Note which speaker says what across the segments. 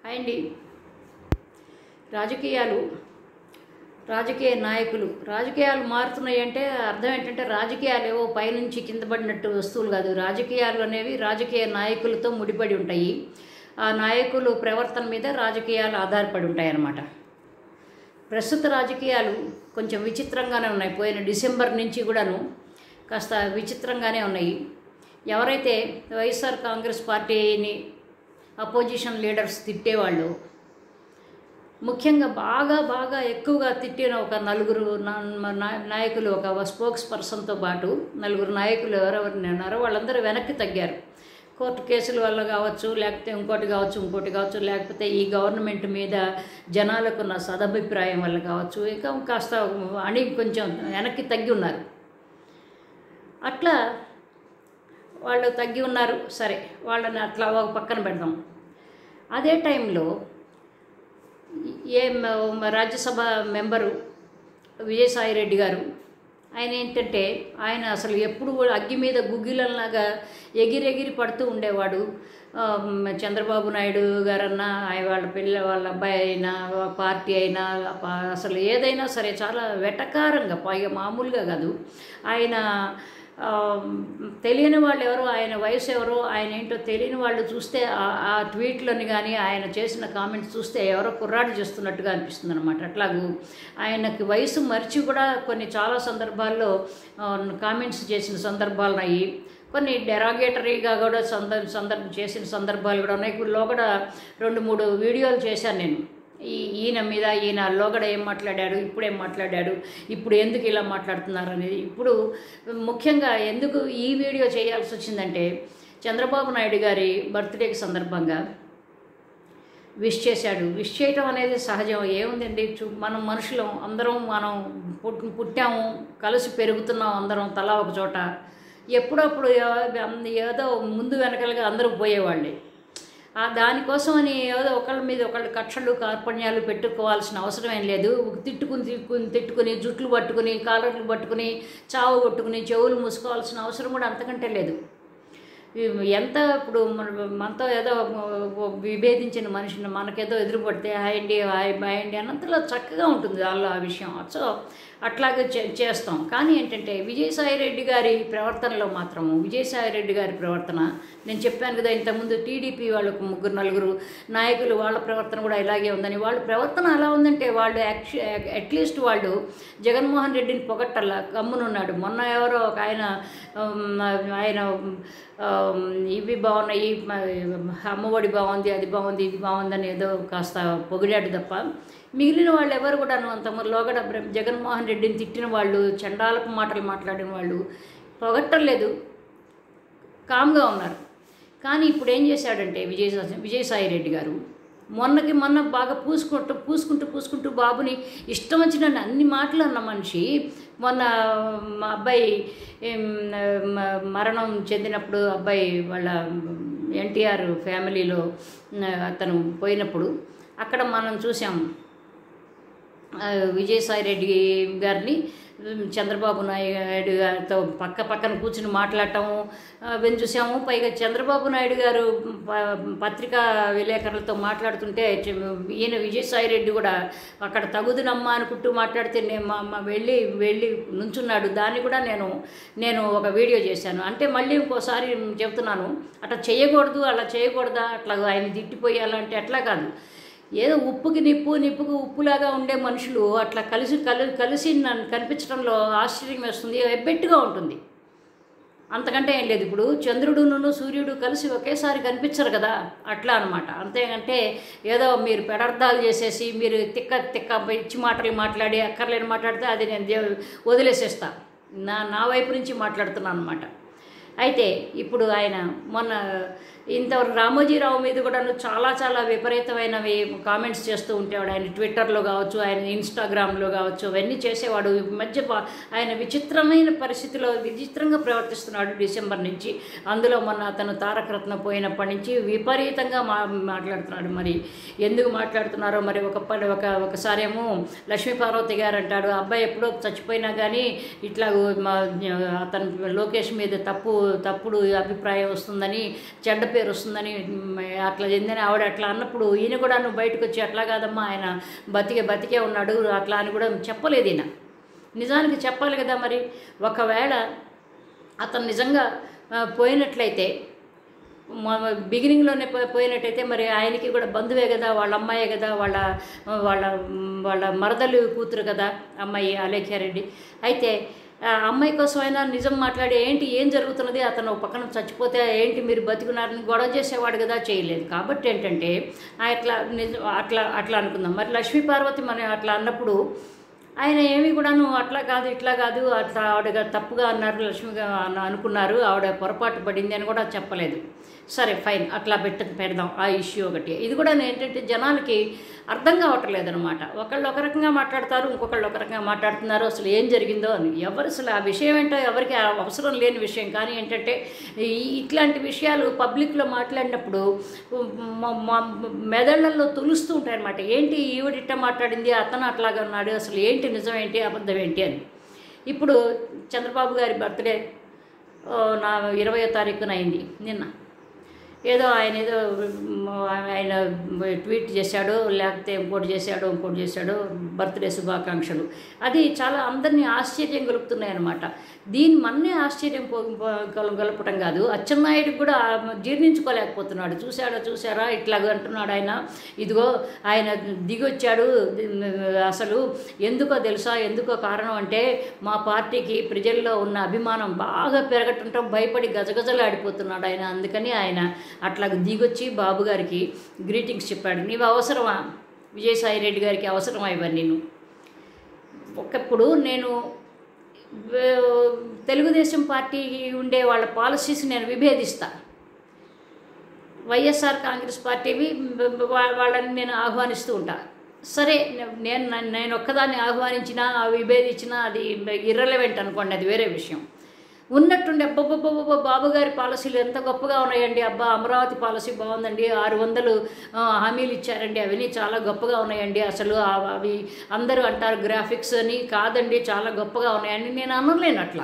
Speaker 1: and రాజకీయాలు రాజకీయ నాయకులు రాజకీయాలు మారుతున్నాయి అంటే అర్థం ఏంటంటే రాజకీయాలు ఏవో పైనుంచి కింద పడినట్టు వస్తువులు కాదు రాజకీయాలు అనేవి రాజకీయ నాయకులతో ముడిపడి ఉంటాయి ఆ నాయకులు ప్రవర్తన మీద రాజకీయాలు ఆధారపడి ఉంటాయి అన్నమాట ప్రస్తుత రాజకీయాలు కొంచెం విచిత్రంగానే ఉన్నాయి పోయిన డిసెంబర్ నుంచి కూడాను కాస్త విచిత్రంగానే ఉన్నాయి ఎవరైతే వైఎస్ఆర్ కాంగ్రెస్ పార్టీని అపోజిషన్ లీడర్స్ తిట్టేవాళ్ళు ముఖ్యంగా బాగా బాగా ఎక్కువగా తిట్టిన ఒక నలుగురు నా- నా- నాయకులు ఒక స్పోక్స్ పర్సన్తో పాటు నలుగురు నాయకులు ఎవరెవరిని ఉన్నారో వాళ్ళందరూ వెనక్కి తగ్గారు కోర్టు కేసుల వల్ల కావచ్చు లేకపోతే ఇంకోటి కావచ్చు ఇంకోటి కావచ్చు లేకపోతే ఈ గవర్నమెంట్ మీద జనాలకు ఉన్న సదభిప్రాయం వల్ల కావచ్చు ఇంకా కాస్త అని కొంచెం వెనక్కి తగ్గి ఉన్నారు అట్లా వాళ్ళు తగ్గి ఉన్నారు సరే వాళ్ళని అట్లా ఒక పక్కన పెడదాం అదే టైంలో ఏ మ- రాజ్యసభ మెంబరు విజయసాయి రెడ్డి గారు ఆయన ఏంటంటే ఆయన అసలు ఎప్పుడు కూడా అగ్గి మీద గుగ్గిలలాగా ఎగిరెగిరి పడుతూ ఉండేవాడు ఆ, మ- చంద్రబాబు నాయుడు గారన్నా ఆయన వాళ్ళ పిల్ల వాళ్ళ అబ్బాయి అయినా పార్టీ అయినా ప- అసలు ఏదైనా సరే చాలా వెటకారంగా పైగా మామూలుగా కాదు ఆయన ఆ, తెలియని వాళ్ళు ఎవరో ఆయన వయసు ఎవరో ఆయన ఏంటో తెలియని వాళ్ళు చూస్తే ఆ- ఆ ట్వీట్లని కానీ ఆయన చేసిన కామెంట్స్ చూస్తే ఎవరో కుర్రాడు చేస్తున్నట్టుగా అనిపిస్తుంది అనమాట అట్లాగూ ఆయనకి వయసు మర్చి కూడా కొన్ని చాలా సందర్భాల్లో కామెంట్స్ చేసిన సందర్భాలు ఉన్నాయి కొన్ని డెరాగేటరీగా కూడా సందర్ సందర్భం చేసిన సందర్భాలు కూడా ఉన్నాయి ఇప్పుడు లోగడ రెండు మూడు వీడియోలు చేశాను నేను ఈ ఈయన మీద ఈయన లోగడ ఏం మాట్లాడాడు ఇప్పుడు ఏం మాట్లాడాడు ఇప్పుడు ఎందుకు ఇలా మాట్లాడుతున్నారు అనేది ఇప్పుడు ముఖ్యంగా ఎందుకు ఈ వీడియో చేయాల్సి వచ్చిందంటే చంద్రబాబు నాయుడు గారి బర్త్డేకి సందర్భంగా విష్ చేశాడు విష్ చేయటం అనేది సహజం ఏముందండి చూ మనం మనుషులం అందరం మనం పుట్ పుట్టాము కలిసి పెరుగుతున్నాం అందరం తలా ఒక చోట ఎప్పుడప్పుడు ఏ- ఏదో ముందు వెనకలుగా అందరూ పోయేవాళ్ళే ఆ దానికోసమని ఏదో ఒకళ్ళ మీద ఒకళ్ళు కక్షలు కార్పణ్యాలు పెట్టుకోవాల్సిన అవసరం ఏం లేదు తిట్టుకుని తిట్టుకుని తిట్టుకుని జుట్లు పట్టుకుని కాలర్లు పట్టుకుని చావు కొట్టుకుని చెవులు మూసుకోవాల్సిన అవసరం కూడా అంతకంటే లేదు ఈ- ఎంత ఇప్పుడు మన మనతో ఏదో విభేదించిన మనిషిని మనకేదో ఎదురుపడితే హాయ్ అండి హాయ్ బాయ్ అండి అన్నంతలో చక్కగా ఉంటుంది వాళ్ళు ఆ విషయం సో అట్లాగే చే చేస్తాం కానీ ఏంటంటే విజయసాయి రెడ్డి గారి ప్రవర్తనలో మాత్రము విజయసాయి రెడ్డి గారి ప్రవర్తన నేను చెప్పాను కదా ఇంతకుముందు టీడీపీ వాళ్ళకు ముగ్గురు నలుగురు నాయకులు వాళ్ళ ప్రవర్తన కూడా ఇలాగే ఉందని వాళ్ళ ప్రవర్తన ఎలా ఉందంటే వాళ్ళు యాక్చు అట్లీస్ట్ వాళ్ళు జగన్మోహన్ రెడ్డిని పొగట్టల్లా గమ్మునున్నాడు మొన్న ఎవరో ఒక ఆయన ఉమ్, ఆయన ఉమ్, ఇవి బాగున్నాయి మ- అమ్మఒడి బాగుంది అది బాగుంది ఇది బాగుందని ఏదో కాస్త పొగిడాడు తప్ప మిగిలిన వాళ్ళు ఎవరు కూడాను అంత లోగడ బ్ర- జగన్మోహన్ రెడ్డిని తిట్టిన వాళ్ళు చండాలపు మాటలు మాట్లాడిన వాళ్ళు పొగట్టలేదు కామ్గా ఉన్నారు కానీ ఇప్పుడు ఏం చేశాడంటే విజయ విజయసాయి రెడ్డి గారు మొన్నకి మొన్న బాగా పూసుకుంటూ పూసుకుంటూ పూసుకుంటూ బాబుని ఇష్టం వచ్చిన అన్ని మాటలు అన్న మనిషి మొన్న మా అబ్బాయి ఏం, మ- మరణం చెందినప్పుడు అబ్బాయి వాళ్ళ ఎన్టీఆర్ ఫ్యామిలీలో ఆ, అతను పోయినప్పుడు అక్కడ మనం చూసాం ఆ, విజయసాయి రెడ్డి గారిని ఉమ్, చంద్రబాబు నాయుడు గారితో పక్క పక్కన కూర్చుని మాట్లాడటం అవన్నీ చూసాము పైగా చంద్రబాబు నాయుడు గారు ప- పత్రికా విలేకరులతో మాట్లాడుతుంటే చె- ఈయన విజయసాయి రెడ్డి కూడా అక్కడ తగుదునమ్మా అనుకుంటూ మాట్లాడితే నేను మా మా వెళ్ళి వెళ్ళి నుంచున్నాడు దాన్ని కూడా నేను నేను ఒక వీడియో చేశాను అంటే మళ్ళీ ఇంకోసారి చెప్తున్నాను అట్లా చేయకూడదు అలా చేయకూడదా అట్లా ఆయన తిట్టిపోయాలంటే అట్లా కాదు ఏదో ఉప్పుకి నిప్పు నిప్పుకి ఉప్పులాగా ఉండే మనుషులు అట్లా కలిసి కలి కలిసి నన్ను కనిపించడంలో ఆశ్చర్యం వేస్తుంది ఎబ్బెట్టుగా ఉంటుంది అంతకంటే ఏం లేదు ఇప్పుడు చంద్రుడును సూర్యుడు కలిసి ఒకేసారి కనిపించరు కదా అట్లా అనమాట అంతేకంటే ఏదో మీరు పెడార్థాలు చేసేసి మీరు తిక్క తిక్క ఇచ్చి మాటలు మాట్లాడి అక్కర్లేని మాట్లాడితే అది నేను దేవ్ వదిలేసేస్తా నా నా వైపు నుంచి మాట్లాడుతున్నాను అనమాట అయితే ఇప్పుడు ఆయన మొన్న ఇంతవరకు రామోజీరావు మీద కూడా చాలా చాలా విపరీతమైనవి కామెంట్స్ చేస్తూ ఉండేవాడు ఆయన ట్విట్టర్లో కావచ్చు ఆయన ఇన్స్టాగ్రామ్లో కావచ్చు అవన్నీ చేసేవాడు ఈ మధ్య పా- ఆయన విచిత్రమైన పరిస్థితిలో విచిత్రంగా ప్రవర్తిస్తున్నాడు డిసెంబర్ నుంచి అందులో మొన్న అతను తారకరత్న పోయినప్పటి నుంచి విపరీతంగా మా మాట్లాడుతున్నాడు మరి ఎందుకు మాట్లాడుతున్నారో మరి ఒక ప- ఒక ఒకసారేమో లక్ష్మీ పార్వతి గారు అంటాడు అబ్బాయి ఎప్పుడో చచ్చిపోయినా కానీ ఇట్లా మా అతను లోకేష్ మీద తప్పు తప్పుడు అభిప్రాయం వస్తుందని చెడ్డ పేరు వస్తుందని మ్, అట్లా చెందని ఆవిడ అట్లా అన్నప్పుడు ఈయన కూడా నువ్వు బయటకు వచ్చి అట్లా కాదమ్మా ఆయన బతికే బతికే ఉన్నాడు అట్లా అని కూడా చెప్పలేదు ఈయన నిజానికి చెప్పాలి కదా మరి ఒకవేళ అతను నిజంగా ఆ, పోయినట్లయితే మ- బిగినింగ్లోనే పో- పోయినట్టయితే మరి ఆయనకి కూడా బంధువే కదా వాళ్ళ అమ్మాయే కదా వాళ్ళ వాళ్ళ వాళ్ళ మరదలు కూతురు కదా అమ్మాయి అలేఖ్యారెడ్డి అయితే ఆ అమ్మాయి కోసం అయినా నిజం మాట్లాడి ఏంటి ఏం జరుగుతున్నది అతను ఒక పక్కన చచ్చిపోతే ఏంటి మీరు బతికున్నారని గొడవ చేసేవాడు కదా చేయలేదు కాబట్టి ఏంటంటే ఆ అట్లా నిజం అట్లా అట్లా అనుకుందాం మరి లక్ష్మీ పార్వతి మన అట్లా అన్నప్పుడు ఆయన ఏమీ కూడాను అట్లా కాదు ఇట్లా కాదు అట్లా ఆవిడ తప్పుగా అన్నారు లక్ష్మిగా అన్న- అనుకున్నారు ఆవిడ పొరపాటు పడింది అని కూడా చెప్పలేదు సరే ఫైన్ అట్లా పెట్ట పెడదాం ఆ ఇష్యూ ఒకటి ఇది కూడా ఏంటంటే జనాలకి అర్థం కావట్లేదు అనమాట ఒకళ్ళు ఒక రకంగా మాట్లాడతారు ఇంకొకళ్ళు ఒక రకంగా మాట్లాడుతున్నారు అసలు ఏం జరిగిందో అని ఎవరు అసలు ఆ విషయం ఏంటో ఎవరికి ఆ అవసరం లేని విషయం కానీ ఏంటంటే ఈ ఇట్లాంటి విషయాలు పబ్లిక్లో మాట్లాడినప్పుడు మ- మ- మెదళ్లలో తులుస్తూ ఉంటాయన్నమాట ఏంటి ఈవిడిట్ట మాట్లాడింది అతను అట్లాగా ఉన్నాడు అసలు ఏంటి నిజం ఏంటి అబద్ధం ఏంటి అని ఇప్పుడు చంద్రబాబు గారి బర్త్డే ఓ, నా ఇరవయో తారీఖున అయింది నిన్న ఏదో ఆయన ఏదో మ్, ఆయన ట్వీట్ చేశాడు లేకపోతే ఇంకోటి చేశాడు ఇంకోటి చేశాడు బర్త్డే శుభాకాంక్షలు అది చాలా అందరినీ ఆశ్చర్యం గలుపుతున్నాయి అనమాట దీని మన్నే ఆశ్చర్యం పో- పో- గల- గలపటం కాదు అచ్చెన్నాయుడికి కూడా జీర్ణించుకోలేకపోతున్నాడు చూశాడా చూసారా ఇట్లాగ అంటున్నాడు ఆయన ఇదిగో ఆయన దిగొచ్చాడు అసలు ఎందుకో తెలుసా ఎందుకో కారణం అంటే మా పార్టీకి ప్రజల్లో ఉన్న అభిమానం బాగా పెరగటంతో భయపడి గజగజలాడిపోతున్నాడు ఆయన అందుకని ఆయన అట్లా దిగొచ్చి బాబు గారికి గ్రీటింగ్స్ చెప్పాడు నీవు అవసరమా విజయసాయి రెడ్డి గారికి అవసరమా ఇవన్నీ నేను ఒకప్పుడు నేను వే- తెలుగుదేశం పార్టీ ఉండే వాళ్ళ పాలసీస్ నేను విభేదిస్తా వైఎస్ఆర్ కాంగ్రెస్ పార్టీవి వా- వాళ్ళని నేను ఆహ్వానిస్తూ ఉంటా సరే నేను నేను ఒక్కదాన్ని ఆహ్వానించినా విభేదించినా అది ఇర్రెలవెంట్ అనుకోండి అది వేరే విషయం ఉన్నట్టుండి అబ్బబ్బబ్బబ్బ బాబు గారి పాలసీలు ఎంత గొప్పగా ఉన్నాయండి అబ్బా అమరావతి పాలసీ బాగుందండి ఆరు వందలు ఆ, హామీలు ఇచ్చారండి అవన్నీ చాలా గొప్పగా ఉన్నాయండి అసలు ఆ- అవి అందరూ అంటారు గ్రాఫిక్స్ అని కాదండి చాలా గొప్పగా ఉన్నాయండి నేను అనలేను అట్లా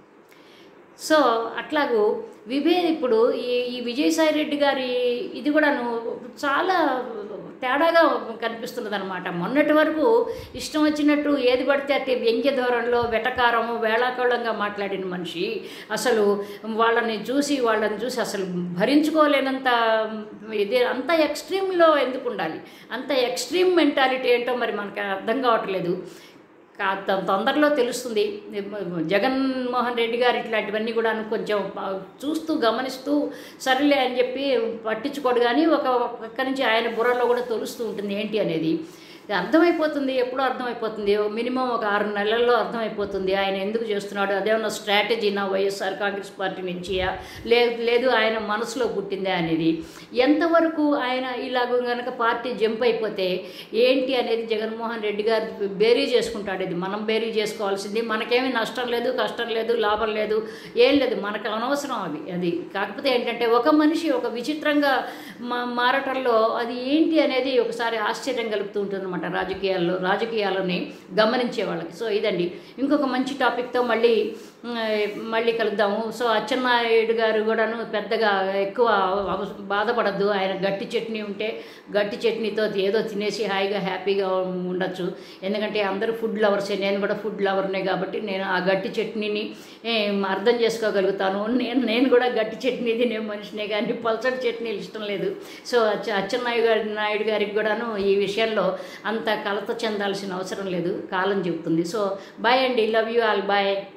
Speaker 1: సో అట్లాగూ విభే ఇప్పుడు ఈ ఈ విజయసాయి రెడ్డి గారి ఇది కూడాను చాలా తేడాగా కనిపిస్తున్నది అనమాట మొన్నటి వరకు ఇష్టం వచ్చినట్టు ఏది పడితే అట్టే వ్యంగ్య ధోరణిలో వెటకారము వేళాకోళంగా మాట్లాడిన మనిషి అసలు వాళ్ళని చూసి వాళ్ళని చూసి అసలు భరించుకోలేనంత ఇది అంత ఎక్స్ట్రీమ్లో ఎందుకు ఉండాలి అంత ఎక్స్ట్రీమ్ మెంటాలిటీ ఏంటో మరి మనకి అర్థం కావట్లేదు కా- తొ- తొందరలో తెలుస్తుంది జగన్మోహన్ రెడ్డి గారు ఇట్లాంటివన్నీ కూడా కొంచెం ప- చూస్తూ గమనిస్తూ సరేలే అని చెప్పి పట్టించుకోడు కానీ ఒక పక్క నుంచి ఆయన బుర్రలో కూడా తెలుస్తూ ఉంటుంది ఏంటి అనేది ఇది అర్థమైపోతుంది ఎప్పుడో అర్థమైపోతుంది మినిమం ఒక ఆరు నెలల్లో అర్థమైపోతుంది ఆయన ఎందుకు చేస్తున్నాడు అదేమన్నా స్ట్రాటజీ నా వైఎస్ఆర్ కాంగ్రెస్ పార్టీ నుంచియా లేదు లేదు ఆయన మనసులో పుట్టిందే అనేది ఎంతవరకు ఆయన ఇలాగ కనుక పార్టీ జంప్ అయిపోతే ఏంటి అనేది జగన్మోహన్ రెడ్డి గారు బేరీ చేసుకుంటాడు ఇది మనం బేరీ చేసుకోవాల్సింది మనకేమీ నష్టం లేదు కష్టం లేదు లాభం లేదు ఏం లేదు మనకు అనవసరం అవి అది కాకపోతే ఏంటంటే ఒక మనిషి ఒక విచిత్రంగా మా మారటంలో అది ఏంటి అనేది ఒకసారి ఆశ్చర్యం కలుపుతూ ఉంటుంది అనమాట రాజకీయాల్లో రాజకీయాలని గమనించే వాళ్ళకి సో ఇదండి ఇంకొక మంచి టాపిక్తో మళ్ళీ ఉమ్, మళ్ళీ కలుద్దాము సో అచ్చెన్నాయుడు గారు కూడాను పెద్దగా ఎక్కువ అవ- బాధపడద్దు ఆయన గట్టి చట్నీ ఉంటే గట్టి చట్నీతో ఏదో తినేసి హాయిగా హ్యాపీగా ఉండొచ్చు ఎందుకంటే అందరూ ఫుడ్ లవర్సే నేను కూడా ఫుడ్ లవర్నే కాబట్టి నేను ఆ గట్టి చట్నీని ఏం, అర్థం చేసుకోగలుగుతాను నేను నేను కూడా గట్టి చట్నీ తినే మనిషినే కానీ పల్చటి చట్నీలు ఇష్టం లేదు సో అచ్చ అచ్చెన్నాయుడు గారి నాయుడు గారికి కూడాను ఈ విషయంలో అంత కలత చెందాల్సిన అవసరం లేదు కాలం చెబుతుంది సో బాయ్ అండి లవ్ యూ ఆల్ బాయ్